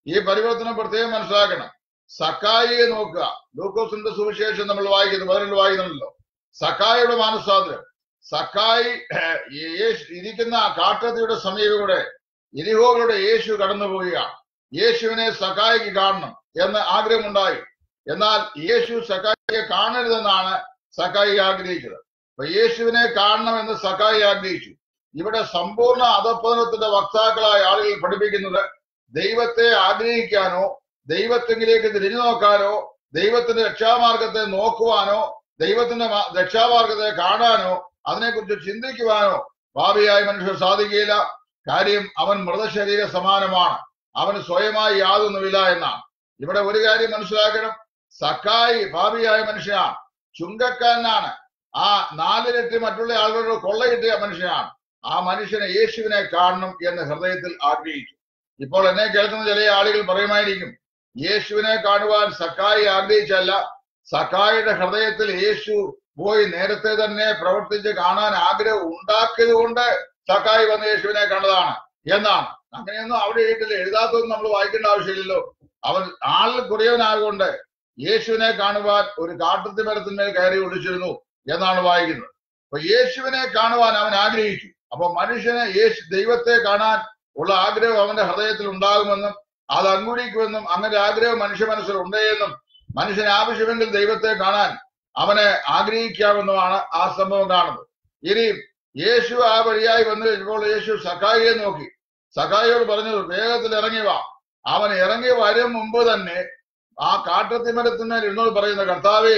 ഈ പരിവർത്തനം പ്രത്യേകം മനസ്സിലാക്കണം സക്കായിയെ നോക്കുക ലൂക്കോസിന്റെ സുവിശേഷം നമ്മൾ വായിക്കുന്നു പതിനെട്ട് വായിക്കുന്നുണ്ടല്ലോ സക്കായിയുടെ മാനസാന്തരം സക്കായി ഏഹ്, യേശു ഇരിക്കുന്ന ആ കാട്ടത്തിയുടെ സമീപയുടെ ഇരിഹോകളുടെ യേശു കടന്നു പോവുകയാണ് യേശുവിനെ സക്കായിക്ക് കാണണം എന്ന് ആഗ്രഹമുണ്ടായി എന്നാൽ യേശു സക്കായിയെ കാണരുതെന്നാണ് സക്കായി ആഗ്രഹിച്ചത് അപ്പൊ യേശുവിനെ കാണണമെന്ന് സക്കായി ആഗ്രഹിച്ചു ഇവിടെ സമ്പൂർണ്ണ അധപ്പതനത്തിന്റെ വക്താക്കളായ ആളുകൾ പഠിപ്പിക്കുന്നത് ദൈവത്തെ ആഗ്രഹിക്കാനോ ദൈവത്തെങ്കിലേക്ക് തിരിഞ്ഞു നോക്കാനോ ദൈവത്തിന്റെ രക്ഷാമാർഗത്തെ നോക്കുവാനോ ദൈവത്തിന്റെ മാ- രക്ഷാമാർഗത്തെ കാണാനോ അതിനെക്കുറിച്ച് ചിന്തിക്കുവാനോ ഭാവിയായ മനുഷ്യർ സാധിക്കുകയില്ല കാര്യം അവൻ മൃതശരീര സമാനമാണ് അവന് സ്വയമായി യാതൊന്നുമില്ല എന്നാണ് ഇവിടെ ഒരു കാര്യം മനസ്സിലാക്കണം സക്കായി ഭാവിയായ മനുഷ്യനാണ് ചുങ്കക്കാരനാണ് ആ നാലിരട്ടി മറ്റുള്ള ആളുകളോട് കൊള്ളയിട്ടിയ മനുഷ്യനാണ് ആ മനുഷ്യനെ യേശുവിനെ കാണണം എന്ന് ഹൃദയത്തിൽ ആഗ്രഹിച്ചു ഇപ്പോൾ എന്നെ കേൾക്കുന്ന ചില ആളുകൾ പറയുമായിരിക്കും യേശുവിനെ കാണുവാൻ സക്കായി ആഗ്രഹിച്ചല്ല സക്കായിയുടെ ഹൃദയത്തിൽ യേശു പോയി നേരത്തെ തന്നെ പ്രവർത്തിച്ച് കാണാൻ ആഗ്രഹം ഉണ്ടാക്കിയത് കൊണ്ട് സക്കായി വന്ന് യേശുവിനെ കണ്ടതാണ് എന്നാണ് അങ്ങനെയൊന്നും അവിടെ എഴുതിയിട്ടില്ല എഴുതാത്തൊന്നും നമ്മൾ വായിക്കേണ്ട ആവശ്യമില്ലല്ലോ അവൻ ആളിൽ കുറിയവനായതുകൊണ്ട് യേശുവിനെ കാണുവാൻ ഒരു കാട്ടത്തി മരത്തിന്മേൽ കയറി ഒളിച്ചിരുന്നു എന്നാണ് വായിക്കുന്നത് അപ്പൊ യേശുവിനെ കാണുവാൻ അവൻ ആഗ്രഹിച്ചു അപ്പൊ മനുഷ്യന് യേശു ദൈവത്തെ കാണാൻ ഉള്ള ആഗ്രഹം അവന്റെ ഹൃദയത്തിൽ ഉണ്ടാകുമെന്നും അത് അങ്കുരിക്കുമെന്നും അങ്ങനെ ആഗ്രഹം മനുഷ്യ മനസ്സിൽ ഉണ്ടെന്നും മനുഷ്യന് ആവശ്യമെങ്കിൽ ദൈവത്തെ കാണാൻ അവനെ ആഗ്രഹിക്കാമെന്നുമാണ് ആ സംഭവം കാണുന്നത് ഇനി യേശു ആ വഴിയായി വന്നു കഴിഞ്ഞപ്പോൾ യേശു സഖായിയെ നോക്കി സഖായിയോട് പറഞ്ഞു വേഗത്തിൽ ഇറങ്ങി വാ അവൻ ഇറങ്ങി വരും മുമ്പ് തന്നെ ആ കാട്ടത്തിമരത്തിന്മേൽ ഇരുന്നോട് പറയുന്ന കർത്താവേ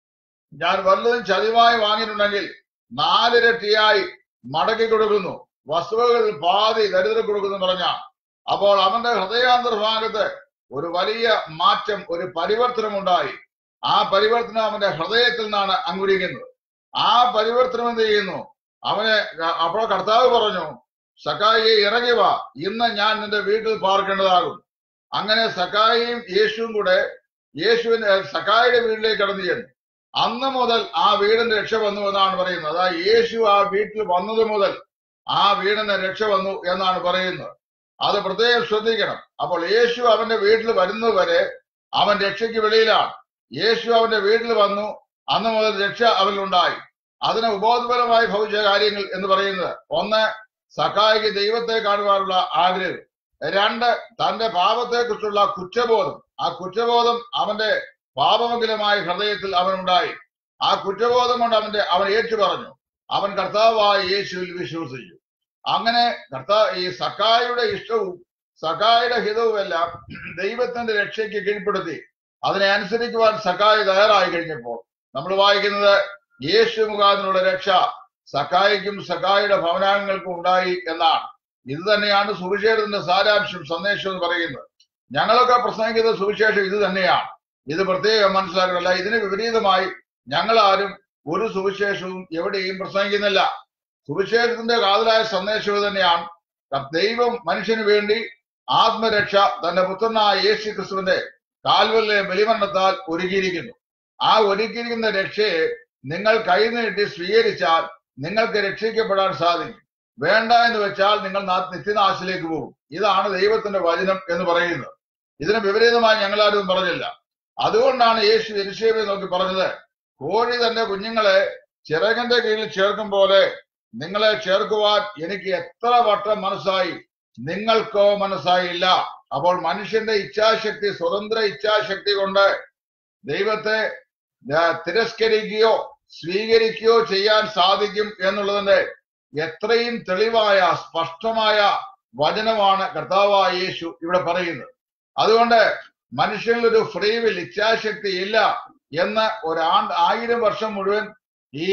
ഞാൻ വല്ലതും ചതിവായി വാങ്ങിയിട്ടുണ്ടെങ്കിൽ നാലിരട്ടിയായി മടക്കി കൊടുക്കുന്നു വസ്തുവകൾ പാതി ദരിദ്ര കൊടുക്കുന്നു പറഞ്ഞ അപ്പോൾ അവന്റെ ഹൃദയാന്തർഭാഗത്ത് ഒരു വലിയ മാറ്റം ഒരു പരിവർത്തനം ഉണ്ടായി ആ പരിവർത്തനം അവന്റെ ഹൃദയത്തിൽ നിന്നാണ് അങ്കുരിക്കുന്നത് ആ പരിവർത്തനം എന്ത് ചെയ്യുന്നു അവനെ അപ്പോൾ കർത്താവ് പറഞ്ഞു സക്കായിയെ ഇറങ്ങി വാ ഇന്ന് ഞാൻ നിന്റെ വീട്ടിൽ പാർക്കേണ്ടതാകും അങ്ങനെ സക്കായിയും യേശുവും കൂടെ യേശുവിന്റെ സക്കായിയുടെ വീട്ടിലേക്ക് കടന്നു ചെന്നു അന്ന് മുതൽ ആ വീടിന്റെ രക്ഷ വന്നു എന്നാണ് പറയുന്നത് അതായത് യേശു ആ വീട്ടിൽ വന്നത് മുതൽ ആ വീടിന് രക്ഷ വന്നു എന്നാണ് പറയുന്നത് അത് പ്രത്യേകം ശ്രദ്ധിക്കണം അപ്പോൾ യേശു അവന്റെ വീട്ടിൽ വരുന്നത് വരെ അവൻ രക്ഷയ്ക്ക് വെളിയിലാണ് യേശു അവന്റെ വീട്ടിൽ വന്നു അന്ന് മുതൽ രക്ഷ അവനിലുണ്ടായി അതിന് ഉപോത്പരമായി ഭവിച്ച കാര്യങ്ങൾ എന്ന് പറയുന്നത് ഒന്ന് സഖായിക്ക് ദൈവത്തെ കാണുവാനുള്ള ആഗ്രഹം രണ്ട് തന്റെ പാപത്തെക്കുറിച്ചുള്ള കുറ്റബോധം ആ കുറ്റബോധം അവന്റെ പാപമംഗലമായ ഹൃദയത്തിൽ അവനുണ്ടായി ആ കുറ്റബോധം കൊണ്ട് അവന്റെ അവൻ ഏറ്റു പറഞ്ഞു അവൻ കർത്താവായ യേശുവിൽ വിശ്വസിച്ചു അങ്ങനെ കർത്താ ഈ സക്കായുടെ ഇഷ്ടവും സക്കായുടെ ഹിതവും എല്ലാം ദൈവത്തിന്റെ രക്ഷയ്ക്ക് കീഴ്പ്പെടുത്തി അതിനെ അനുസരിക്കുവാൻ സക്കായി തയ്യാറായി കഴിഞ്ഞപ്പോൾ നമ്മൾ വായിക്കുന്നത് യേശു മുഖാന്നുള്ള രക്ഷ സക്കായിക്കും സക്കായുടെ ഭവനാംഗങ്ങൾക്കും ഉണ്ടായി എന്നാണ് ഇത് തന്നെയാണ് സുവിശേഷത്തിന്റെ സാരാംശം സന്ദേശം എന്ന് പറയുന്നത് ഞങ്ങളൊക്കെ പ്രസംഗിക്കുന്ന സുവിശേഷം ഇത് തന്നെയാണ് ഇത് പ്രത്യേകം മനസ്സിലാക്കണമല്ല ഇതിന് വിപരീതമായി ഞങ്ങൾ ആരും ഒരു സുവിശേഷവും എവിടെയും പ്രസംഗിക്കുന്നില്ല സുവിശേഷത്തിന്റെ കാതലായ സന്ദേശം ഇത് തന്നെയാണ് ദൈവം മനുഷ്യന് വേണ്ടി ആത്മരക്ഷ തന്റെ പുത്രനായ യേശു ക്രിസ്തുവിന്റെ കാൽവലിലെ ബലിമരണത്താൽ ഒരുക്കിയിരിക്കുന്നു ആ ഒരുക്കിയിരിക്കുന്ന രക്ഷയെ നിങ്ങൾ കൈനീട്ടി സ്വീകരിച്ചാൽ നിങ്ങൾക്ക് രക്ഷിക്കപ്പെടാൻ സാധിക്കും വേണ്ട എന്ന് വെച്ചാൽ നിങ്ങൾ നാ- നിത്യനാശിലേക്ക് പോകും ഇതാണ് ദൈവത്തിന്റെ വചനം എന്ന് പറയുന്നത് ഇതിന് വിപരീതമായി ഞങ്ങൾ ആരും പറഞ്ഞില്ല അതുകൊണ്ടാണ് യേശു എരിശേവെ നോക്കി പറഞ്ഞത് കോഴി തന്റെ കുഞ്ഞുങ്ങളെ ചിറകന്റെ കീഴിൽ ചേർക്കും പോലെ നിങ്ങളെ ചേർക്കുവാൻ എനിക്ക് എത്ര വട്ടം മനസ്സായി നിങ്ങൾക്കോ മനസ്സായില്ല അപ്പോൾ മനുഷ്യന്റെ ഇച്ഛാശക്തി സ്വതന്ത്ര ഇച്ഛാശക്തി കൊണ്ട് ദൈവത്തെ ആ, തിരസ്കരിക്കുകയോ സ്വീകരിക്കുകയോ ചെയ്യാൻ സാധിക്കും എന്നുള്ളതിന്റെ എത്രയും തെളിവായ സ്പഷ്ടമായ വചനമാണ് കർത്താവായ യേശു ഇവിടെ പറയുന്നത് അതുകൊണ്ട് മനുഷ്യനിൽ ഒരു ഫ്രീ വിൽ ഇച്ഛാശക്തി ഇല്ല എന്ന് ഒരാണ്ട് ആയിരം വർഷം മുഴുവൻ ഈ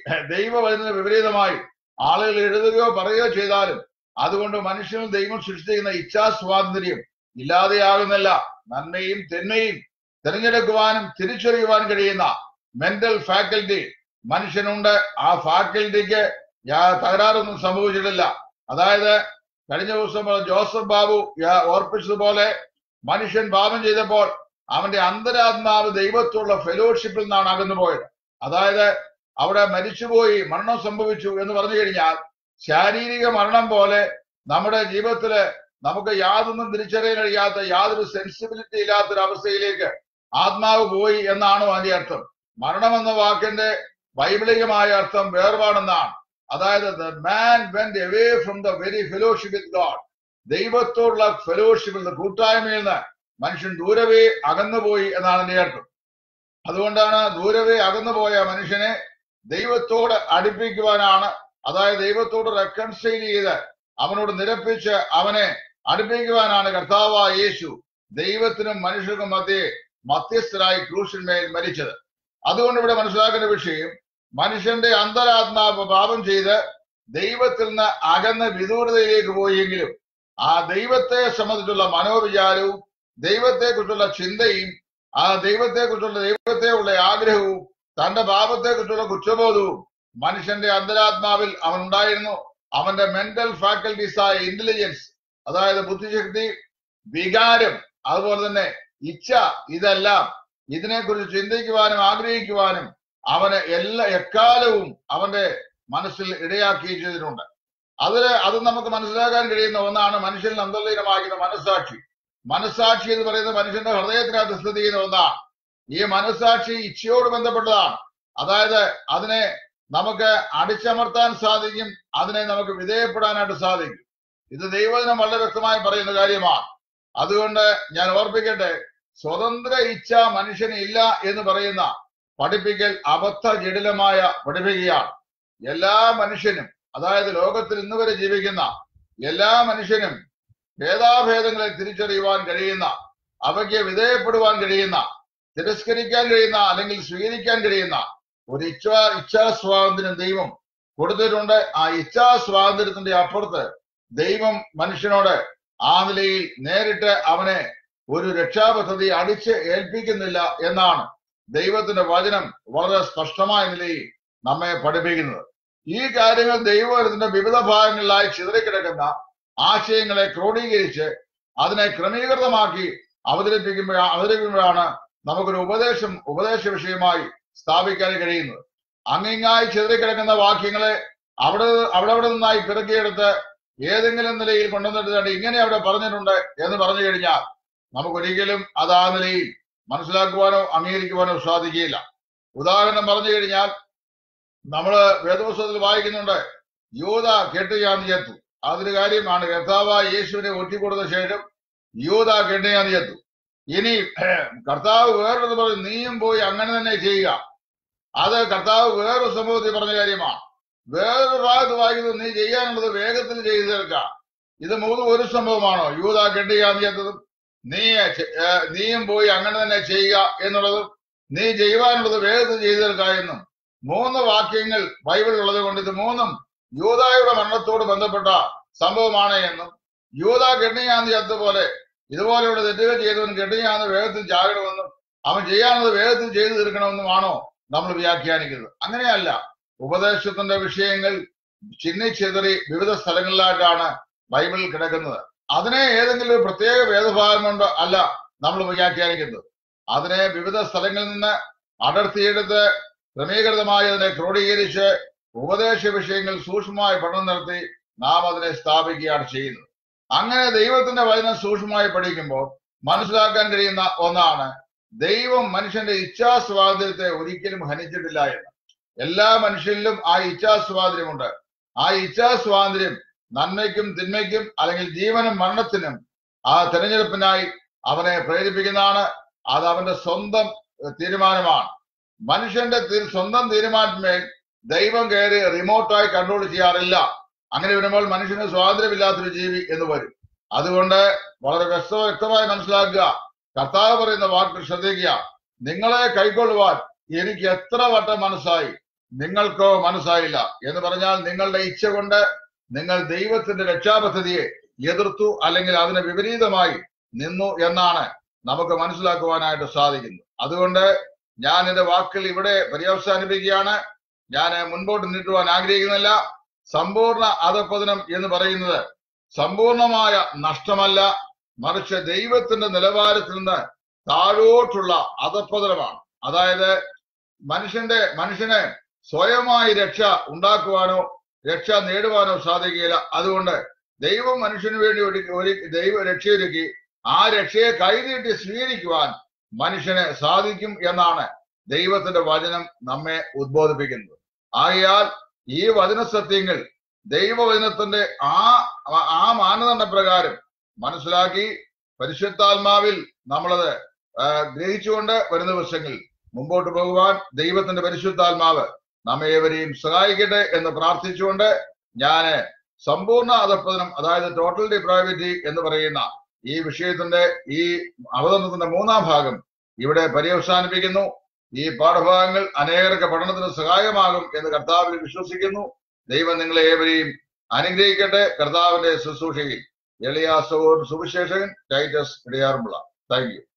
ദൈവവചന വിപരീതമായി ആളുകൾ എഴുതുകയോ പറയുകയോ ചെയ്താലും അതുകൊണ്ട് മനുഷ്യനിൽ ദൈവം സൃഷ്ടിക്കുന്ന ഇച്ഛാ സ്വാതന്ത്ര്യം ഇല്ലാതെയാകുന്നില്ല നന്മയും തിന്മയും തിരഞ്ഞെടുക്കുവാനും തിരിച്ചറിയുവാനും കഴിയുന്ന മെന്റൽ ഫാക്കൽറ്റി മനുഷ്യനുണ്ട് ആ ഫാക്കൽറ്റിക്ക് യാ- തകരാറൊന്നും സംഭവിച്ചിട്ടില്ല അതായത് കഴിഞ്ഞ ദിവസം പറഞ്ഞ ജോസഫ് ബാബു യാ- ഓർപ്പിച്ചതുപോലെ മനുഷ്യൻ പാപം ചെയ്തപ്പോൾ അവന്റെ അന്തരാത്മാവ് ദൈവത്തോടുള്ള ഫെലോഷിപ്പിൽ നിന്നാണ് അകന്നു പോയത് അതായത് അവിടെ മരിച്ചുപോയി മരണം സംഭവിച്ചു എന്ന് പറഞ്ഞു കഴിഞ്ഞാൽ ശാരീരിക മരണം പോലെ നമ്മുടെ ജീവിതത്തില് നമുക്ക് യാതൊന്നും തിരിച്ചറിയാൻ കഴിയാത്ത യാതൊരു സെൻസിബിലിറ്റി ഇല്ലാത്ത ഒരു അവസ്ഥയിലേക്ക് ആത്മാവ് പോയി എന്നാണോ അതിന്റെ അർത്ഥം മരണം എന്ന വാക്കിന്റെ ബൈബിളികമായ അർത്ഥം വേർപാടെന്നാണ് അതായത് the man went away from the very fellowship with God ദൈവത്തോടുള്ള ഫെലോഷിപ്പിൽ കൂട്ടായ്മയിൽ നിന്ന് മനുഷ്യൻ ദൂരവേ അകന്നുപോയി എന്നാണ് അതിന്റെ അർത്ഥം അതുകൊണ്ടാണ് ദൂരവേ അകന്നുപോയ മനുഷ്യനെ ദൈവത്തോട് അടുപ്പിക്കുവാനാണ് അതായത് ദൈവത്തോട് റെക്കൺസൈൽ ചെയ്ത് അവനോട് നിരപ്പിച്ച് അവനെ അടുപ്പിക്കുവാനാണ് കർത്താവായ യേശു ദൈവത്തിനും മനുഷ്യർക്കും മധ്യേ മധ്യസ്ഥരായി ക്രൂശന്മേൽ മരിച്ചത് അതുകൊണ്ട് ഇവിടെ മനസ്സിലാക്കേണ്ട വിഷയം മനുഷ്യന്റെ അന്തരാത്മാവ് പാപം ചെയ്ത് ദൈവത്തിൽ നിന്ന് അകന്ന് വിദൂരതയിലേക്ക് പോയെങ്കിലും ആ ദൈവത്തെ സംബന്ധിച്ചുള്ള മനോവിചാരവും ദൈവത്തെക്കുറിച്ചുള്ള ചിന്തയും ആ ദൈവത്തെക്കുറിച്ചുള്ള ദൈവത്തെ ഉള്ള ആഗ്രഹവും തന്റെ പാപത്തെക്കുറിച്ചുള്ള കുറ്റബോധവും മനുഷ്യന്റെ അന്തരാത്മാവിൽ അവൻ ഉണ്ടായിരുന്നു അവന്റെ മെന്റൽ ഫാക്കൽറ്റീസ് ആയ ഇന്റലിജൻസ് അതായത് ബുദ്ധിശക്തി വികാരം അതുപോലെ തന്നെ ഇച്ഛ ഇതെല്ലാം ഇതിനെക്കുറിച്ച് ചിന്തിക്കുവാനും ആഗ്രഹിക്കുവാനും അവന് എല്ലാ എക്കാലവും അവന്റെ മനസ്സിൽ ഇടയാക്കി ചെയ്തിട്ടുണ്ട് അതില് അത് നമുക്ക് മനസ്സിലാക്കാൻ കഴിയുന്ന ഒന്നാണ് മനുഷ്യനിൽ അന്തർലീനമാകുന്ന മനസ്സാക്ഷി മനസ്സാക്ഷി എന്ന് പറയുന്നത് മനുഷ്യന്റെ ഹൃദയത്തിനകത്ത് സ്ഥിതി ചെയ്യുന്ന ഒന്നാണ് ഈ മനസ്സാക്ഷി ഇച്ഛയോട് ബന്ധപ്പെട്ടതാണ് അതായത് അതിനെ നമുക്ക് അടിച്ചമർത്താൻ സാധിക്കും അതിനെ നമുക്ക് വിധേയപ്പെടാനായിട്ട് സാധിക്കും ഇത് ദൈവദിനം വളരെ വ്യക്തമായി പറയുന്ന കാര്യമാണ് അതുകൊണ്ട് ഞാൻ ഓർപ്പിക്കട്ടെ സ്വതന്ത്ര ഇച്ഛ മനുഷ്യന് ഇല്ല എന്ന് പറയുന്ന പഠിപ്പിക്കൽ അബദ്ധ ജടിലമായ പഠിപ്പിക്കുകയാണ് എല്ലാ മനുഷ്യനും അതായത് ലോകത്തിൽ ഇന്ന് വരെ ജീവിക്കുന്ന എല്ലാ മനുഷ്യനും ഭേദാഭേദങ്ങളെ തിരിച്ചറിയുവാൻ കഴിയുന്ന അവയ്ക്ക് വിധേയപ്പെടുവാൻ കഴിയുന്ന തിരസ്കരിക്കാൻ കഴിയുന്ന അല്ലെങ്കിൽ സ്വീകരിക്കാൻ കഴിയുന്ന ഒരു ഇച്ഛാ ഇച്ഛാ സ്വാതന്ത്ര്യം ദൈവം കൊടുത്തിട്ടുണ്ട് ആ ഇച്ഛാ സ്വാതന്ത്ര്യത്തിന്റെ അപ്പുറത്ത് ദൈവം മനുഷ്യനോട് ആ നിലയിൽ നേരിട്ട് അവനെ ഒരു രക്ഷാപദ്ധതി അടിച്ച് ഏൽപ്പിക്കുന്നില്ല എന്നാണ് ദൈവത്തിന്റെ വചനം വളരെ സ്പഷ്ടമായ നിലയിൽ നമ്മെ പഠിപ്പിക്കുന്നത് ഈ കാര്യങ്ങൾ ദൈവത്തിന്റെ വിവിധ ഭാഗങ്ങളിലായി ചിതറിക്കിടക്കുന്ന ആശയങ്ങളെ ക്രോഡീകരിച്ച് അതിനെ ക്രമീകൃതമാക്കി അവതരിപ്പിക്കുമ്പോഴ അവതരിപ്പിക്കുമ്പോഴാണ് നമുക്കൊരു ഉപദേശം ഉപദേശ വിഷയമായി സ്ഥാപിക്കാൻ കഴിയുന്നത് അങ്ങിങ്ങായി ചിതറിക്കിടക്കുന്ന വാക്യങ്ങളെ അവിടെ അവിടെ അവിടെ നിന്നായി പിറക്കിയെടുത്ത് ഏതെങ്കിലും നിലയിൽ കൊണ്ടുവന്നിട്ട് ഇങ്ങനെ അവിടെ പറഞ്ഞിട്ടുണ്ട് എന്ന് പറഞ്ഞു കഴിഞ്ഞാൽ നമുക്കൊരിക്കലും അത് ആ നിലയിൽ മനസ്സിലാക്കുവാനോ അംഗീകരിക്കുവാനോ സാധിക്കുകയില്ല ഉദാഹരണം പറഞ്ഞു കഴിഞ്ഞാൽ നമ്മള് വേദപുസ്തകത്തിൽ വായിക്കുന്നുണ്ട് യൂത കെട്ടുകയാന്ന് ചേർത്തു അതൊരു കാര്യമാണ് കർത്താവ് യേശുവിനെ ഒറ്റിക്കൊടുത്ത ശേഷം യൂത കെട്ടുകയാന്ന് ചേർത്തു ഇനി കർത്താവ് വേറൊരു പറഞ്ഞു നീയും പോയി അങ്ങനെ തന്നെ ചെയ്യുക അത് കർത്താവ് വേറൊരു സംഭവത്തിൽ പറഞ്ഞ കാര്യമാണ് വേറൊരു ഭാഗത്ത് വായിക്കുന്നത് നീ ചെയ്യാനുള്ളത് വേഗത്തിൽ ചെയ്തു തീർക്കാം ഇത് മൂന്നും ഒരു സംഭവമാണോ യൂത കെട്ടുകയാന്ന് ചേർത്തതും നീ ചെ- ഏ, നീയും പോയി അങ്ങനെ തന്നെ ചെയ്യുക എന്നുള്ളതും നീ ചെയ്യുവാനുള്ളത് വേഗത്തിൽ ചെയ്തു തീർക്കുക എന്നും മൂന്ന് വാക്യങ്ങൾ ബൈബിളിൽ ഉള്ളത് കൊണ്ട് ഇത് മൂന്നും യൂതായുടെ മരണത്തോട് ബന്ധപ്പെട്ട സംഭവമാണ് എന്നും യൂത കെണ്ണിയാന്ന് ചേർത്ത പോലെ ഇതുപോലെയുള്ള തെറ്റുകൾ ചെയ്തവൻ കെണ്ണിയാന്ന് വേഗത്തിൽ ചാകണമെന്നും അവൻ ചെയ്യാനുള്ളത് വേഗത്തിൽ ചെയ്തു തീർക്കണമെന്നുമാണോ നമ്മൾ വ്യാഖ്യാനിക്കുന്നത് അങ്ങനെയല്ല ഉപദേശത്തിന്റെ വിഷയങ്ങൾ ചിന്നിച്ചെതറി വിവിധ സ്ഥലങ്ങളിലായിട്ടാണ് ബൈബിളിൽ കിടക്കുന്നത് അതിനെ ഏതെങ്കിലും ഒരു പ്രത്യേക വേദഭാഗം കൊണ്ട് അല്ല നമ്മൾ വ്യാഖ്യാനിക്കുന്നത് അതിനെ വിവിധ സ്ഥലങ്ങളിൽ നിന്ന് അടർത്തിയെടുത്ത് ക്രമീകൃതമായി അതിനെ ക്രോഡീകരിച്ച് ഉപദേശ വിഷയങ്ങൾ സൂക്ഷ്മമായി പഠനം നടത്തി നാം അതിനെ സ്ഥാപിക്കുകയാണ് ചെയ്യുന്നത് അങ്ങനെ ദൈവത്തിന്റെ വചനം സൂക്ഷ്മമായി പഠിക്കുമ്പോൾ മനസ്സിലാക്കാൻ കഴിയുന്ന ഒന്നാണ് ദൈവം മനുഷ്യന്റെ ഇച്ഛാ സ്വാതന്ത്ര്യത്തെ ഒരിക്കലും ഹനിച്ചിട്ടില്ല എന്ന് എല്ലാ മനുഷ്യരിലും ആ ഇച്ഛാ സ്വാതന്ത്ര്യമുണ്ട് ആ ഇച്ഛാ സ്വാതന്ത്ര്യം നന്മയ്ക്കും തിന്മയ്ക്കും അല്ലെങ്കിൽ ജീവനും മരണത്തിനും ആ തെരഞ്ഞെടുപ്പിനായി അവനെ പ്രേരിപ്പിക്കുന്നതാണ് അത് അവന്റെ സ്വന്തം ഏഹ്, തീരുമാനമാണ് മനുഷ്യന്റെ തീ- സ്വന്തം തീരുമാനത്തിന്മേൽ ദൈവം കയറി റിമോട്ടായി കൺട്രോൾ ചെയ്യാറില്ല അങ്ങനെ വരുമ്പോൾ മനുഷ്യന് സ്വാതന്ത്ര്യമില്ലാത്തൊരു ജീവി എന്ന് വരും അതുകൊണ്ട് വളരെ വ്യക്ത വ്യക്തമായി മനസ്സിലാക്കുക കർത്താവ് പറയുന്ന വാക്ക് ശ്രദ്ധിക്കുക നിങ്ങളെ കൈക്കൊള്ളുവാൻ എനിക്ക് എത്ര വട്ടം മനസ്സായി നിങ്ങൾക്കോ മനസ്സായില്ല എന്ന് പറഞ്ഞാൽ നിങ്ങളുടെ ഇച്ഛ കൊണ്ട് നിങ്ങൾ ദൈവത്തിന്റെ രക്ഷാപദ്ധതിയെ എതിർത്തു അല്ലെങ്കിൽ അതിന് വിപരീതമായി നിന്നു എന്നാണ് നമുക്ക് മനസ്സിലാക്കുവാനായിട്ട് സാധിക്കുന്നത് അതുകൊണ്ട് ഞാൻ എന്റെ വാക്കുകൾ ഇവിടെ പര്യവസാനിപ്പിക്കുകയാണ് ഞാൻ മുൻപോട്ട് നീട്ടുവാൻ ആഗ്രഹിക്കുന്നില്ല സമ്പൂർണ്ണ അധപ്പതനം എന്ന് പറയുന്നത് സമ്പൂർണമായ നഷ്ടമല്ല മറിച്ച് ദൈവത്തിന്റെ നിലവാരത്തിൽ നിന്ന് താഴോട്ടുള്ള അധപ്പതനമാണ് അതായത് മനുഷ്യന്റെ മനുഷ്യന് സ്വയമായി രക്ഷ ഉണ്ടാക്കുവാനോ രക്ഷ നേടുവാനോ സാധിക്കുകയില്ല അതുകൊണ്ട് ദൈവം മനുഷ്യന് വേണ്ടി ഒരു ഒരു ദൈവ രക്ഷയൊരുക്കി ആ രക്ഷയെ കൈനീട്ടി സ്വീകരിക്കുവാൻ മനുഷ്യന് സാധിക്കും എന്നാണ് ദൈവത്തിന്റെ വചനം നമ്മെ ഉദ്ബോധിപ്പിക്കുന്നത് ആകയാൽ ഈ വചന സത്യങ്ങൾ ദൈവവചനത്തിന്റെ ആ ആ മാനദണ്ഡ പ്രകാരം മനസ്സിലാക്കി പരിശുദ്ധാത്മാവിൽ നമ്മളത് ആ, ഗ്രഹിച്ചുകൊണ്ട് വരുന്ന ദിവസങ്ങളിൽ മുമ്പോട്ട് പോകുവാൻ ദൈവത്തിന്റെ പരിശുദ്ധാത്മാവ് നമ്മെ ഏവരെയും സഹായിക്കട്ടെ എന്ന് പ്രാർത്ഥിച്ചുകൊണ്ട് ഞാന് സമ്പൂർണ്ണ അധപ്പതനം അതായത് ടോട്ടൽ ഡിപ്രൈവിറ്റി എന്ന് പറയുന്ന ഈ വിഷയത്തിന്റെ ഈ അവതരണത്തിന്റെ മൂന്നാം ഭാഗം ഇവിടെ പര്യവസാനിപ്പിക്കുന്നു ഈ പാഠഭാഗങ്ങൾ അനേകർക്ക് പഠനത്തിന് സഹായമാകും എന്ന് കർത്താവിൽ വിശ്വസിക്കുന്നു ദൈവം നിങ്ങളെ ഏവരെയും അനുഗ്രഹിക്കട്ടെ കർത്താവിന്റെ ശുശ്രൂഷയിൽ എളിയാസവോർ സുവിശേഷകൻ ടൈറ്റസ് ഇടയാറുമുള്ള താങ്ക് യു